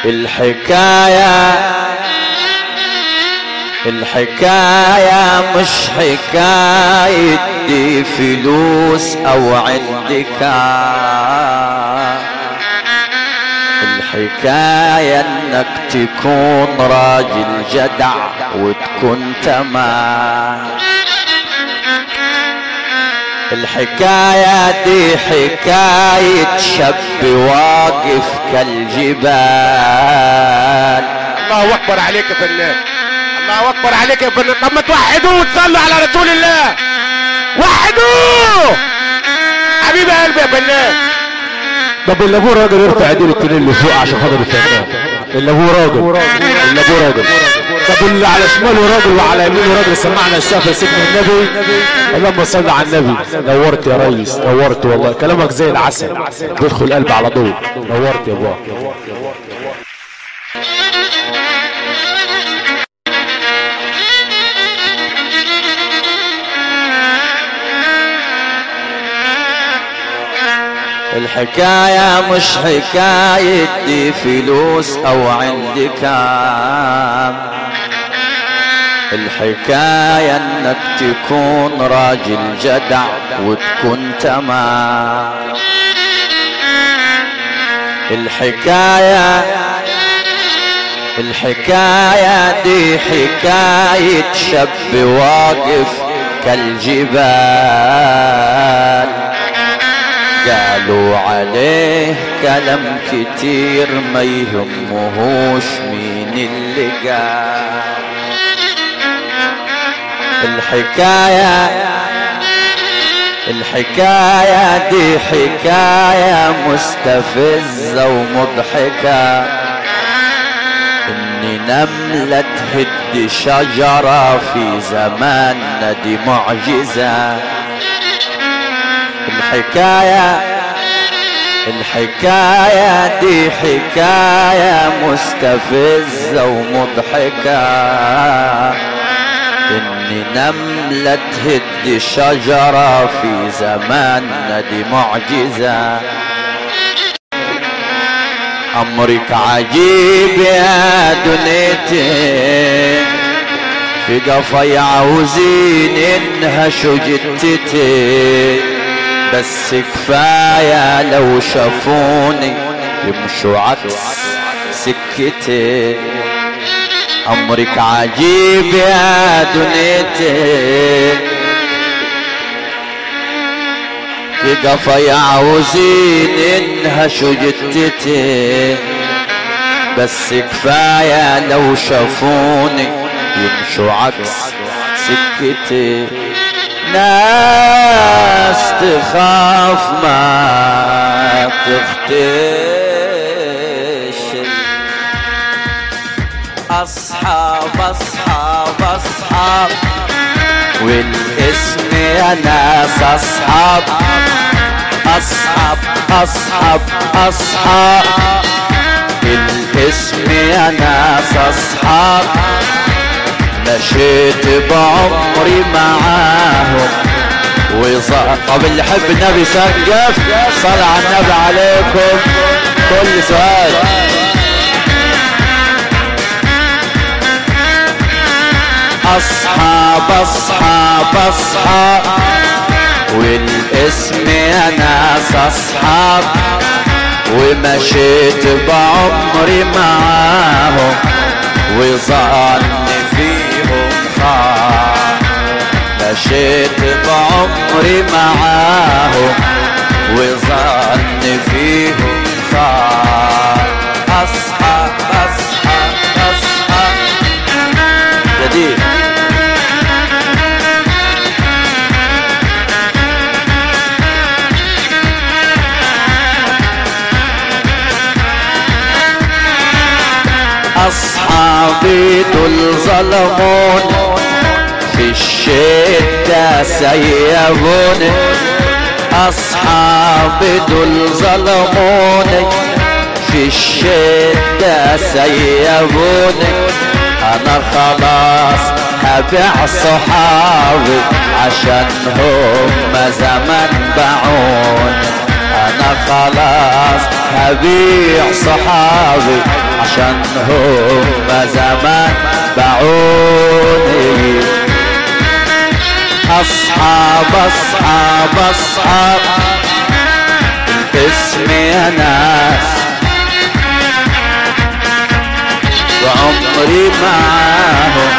الحكاية الحكاية مش حكاية دي فلوس او عندك الحكاية انك تكون راجل جدع وتكون تمام الحكاية دي حكاية شاب واقف كالجبال الله اكبر عليك يا فنان الله اكبر عليك يا فنان طب ما توحدوه وتصلوا على رسول الله وحدوه حبيب قلبي يا فنان طب اللي ابوه راجل يرفع ايديه التنين اللي فوق عشان خاطر الفنان اللي ابوه راجل اللي ابوه راجل طب اللي على شماله راجل وعلى يمينه راجل سمعنا السقف سيدنا النبي اللهم صل على النبي نورت يا ريس نورت والله كلامك زي العسل بيدخل القلب على طول نورت يا ابوه الحكاية مش حكاية دي فلوس او عندك الحكاية انك تكون راجل جدع وتكون تمام الحكاية الحكاية دي حكاية شاب واقف كالجبال قالوا عليه كلام كتير ما يهمهوش مين اللي قال الحكاية الحكاية دي حكاية مستفزة ومضحكة إن نملة تهد شجرة في زماننا دي معجزة الحكاية الحكاية دي حكاية مستفزة ومضحكة إن نملة تهد شجرة في زماننا دي معجزة أمرك عجيب يا دنيتي في قفا عاوزين انهشوا جتتي بس كفاية لو شافوني يمشوا عكس سكتي أمرك عجيب يا دنيتي في قفا عاوزين انهشوا جتتي بس كفاية لو شافوني يمشوا عكس سكتي ناس تخاف ما تختش أصحاب أصحاب أصحاب والاسم يا ناس أصحاب أصحاب أصحاب أصحاب الاسم يا ناس أصحاب مشيت بعمري معاهم وصار طب اللي يحب النبي سقف صلى على النبي عليكم كل سؤال أصحاب أصحاب أصحاب والاسم يا ناس أصحاب ومشيت بعمري معاهم وظن فيهم خار مشيت بعمري معاهم وظن فيهم خار أصحاب أصحاب أصحاب جديد أصحابي دول ظلمون في الشدة سيبوني أصحابي دول ظلموني في الشدة سيبوني أنا خلاص هبيع صحابي عشان هم زمان باعوني أنا خلاص هبيع صحابي عشان هم زمان باعوني اصحاب اصحاب اصحاب الاسم يا ناس وعمري معاهم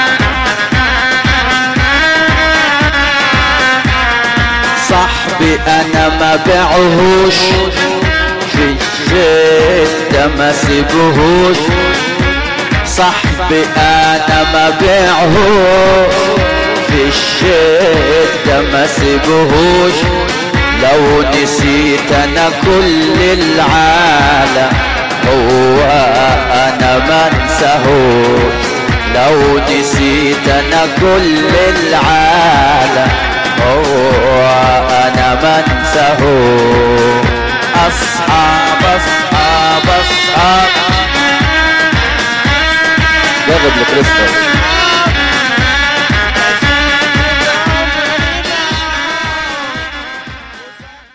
صاحبي انا ما بعهوش في الشدة ما سيبهوش صاحبي انا ما بعهوش في الشدة ما سيبهوش لو نسيت انا كل العالم هو انا ما انساهوش لو نسيت انا كل العالم هو انا ما انساهوش اصحاب اصحاب اصحاب جرب لكريستال